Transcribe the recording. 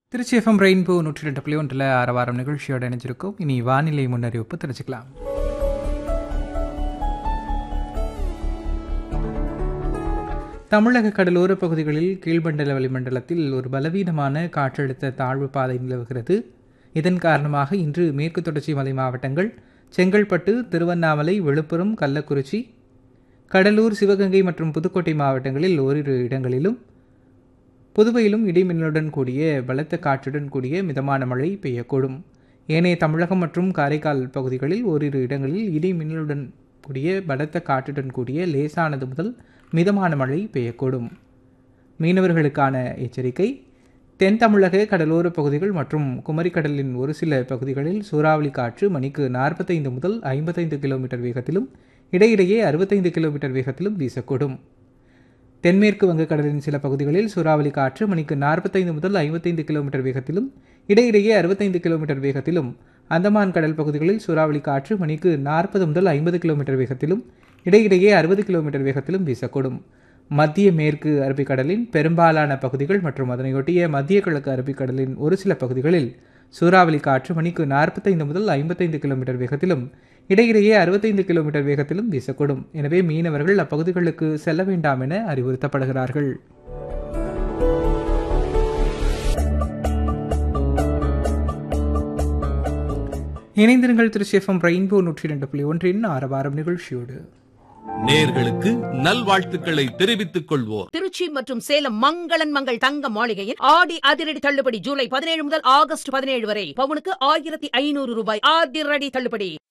Trichy FM rainbow நூற்றி ரெண்டு புள்ளி ஒன்றில் ஆறு வாரம் நிகழ்ச்சியோடு இணைஞ்சிருக்கும் இனி வானிலை முன்னறிவிப்பு தெரிஞ்சுக்கலாம் தமிழக கடலோர பகுதிகளில் கீழ்மண்டல வளிமண்டலத்தில் ஒரு பலவீனமான காற்றழுத்த தாழ்வு பாதை நிலவுகிறது இதன் காரணமாக இன்று மேற்கு தொடர்ச்சி மலை மாவட்டங்கள் செங்கல்பட்டு திருவண்ணாமலை விழுப்புரம் கள்ளக்குறிச்சி கடலூர் சிவகங்கை மற்றும் புதுக்கோட்டை மாவட்டங்களில் ஓரிரு இடங்களிலும் புதுவையிலும் இடிமின்னலுடன் கூடிய பலத்த காற்றுடன் கூடிய மிதமான மழை பெய்யக்கூடும் ஏனைய தமிழகம் மற்றும் காரைக்கால் பகுதிகளில் ஓரிரு இடங்களில் இடி மின்னலுடன் கூடிய பலத்த காற்றுடன் கூடிய லேசானது முதல் மிதமான மழை பெய்யக்கூடும் மீனவர்களுக்கான எச்சரிக்கை தென் தமிழக கடலோர பகுதிகள் மற்றும் குமரிக்கடலின் ஒரு சில பகுதிகளில் சூறாவளி காற்று மணிக்கு நாற்பத்தைந்து முதல் ஐம்பத்தைந்து கிலோமீட்டர் வேகத்திலும் இடையிடையே அறுபத்தைந்து கிலோமீட்டர் வேகத்திலும் வீசக்கூடும் தென்மேற்கு வங்கக்கடலின் சில பகுதிகளில் சூறாவளி காற்று மணிக்கு நாற்பத்தைந்து முதல் ஐம்பத்தைந்து கிலோமீட்டர் வேகத்திலும் இடையிடையே அறுபத்தைந்து கிலோமீட்டர் வேகத்திலும் அந்தமான் கடல் பகுதிகளில் சூறாவளி காற்று மணிக்கு நாற்பது முதல் ஐம்பது கிலோமீட்டர் வேகத்திலும் இடையிடையே அறுபது கிலோமீட்டர் வேகத்திலும் வீசக்கூடும் மத்திய மேற்கு அரபிக்கடலின் பெரும்பாலான பகுதிகள் மற்றும் அதனையொட்டிய மத்திய கிழக்கு அரபிக்கடலின் ஒரு சில பகுதிகளில் சூறாவளி காற்று மணிக்கு நாற்பத்தைந்து முதல் ஐம்பத்தைந்து கிலோமீட்டர் வேகத்திலும் இடையிடையே அறுபத்தைந்து கிலோமீட்டர் வேகத்திலும் வீசக்கூடும் எனவே மீனவர்கள் அப்பகுதிகளுக்கு செல்ல வேண்டாம் என அறிவுறுத்தப்படுகிறார்கள் இணைந்திருங்கள் திருச்சி எஃப்எம் ரெயின்போ நூற்றி ரெண்டு புள்ளி ஒன்றின் ஆரவாரம் நிகழ்ச்சியோடு நேர்களுக்கு நல்வாழ்த்துக்களை தெரிவித்துக் கொள்வோர் திருச்சி மற்றும் சேலம் மங்களன் மங்கள் தங்க மாளிகையில் ஆடி அதிரடி தள்ளுபடி ஜூலை பதினேழு முதல் ஆகஸ்ட் பதினேழு வரை பவுனுக்கு ஆயிரத்தி ஐநூறு ரூபாய் அதிரடி தள்ளுபடி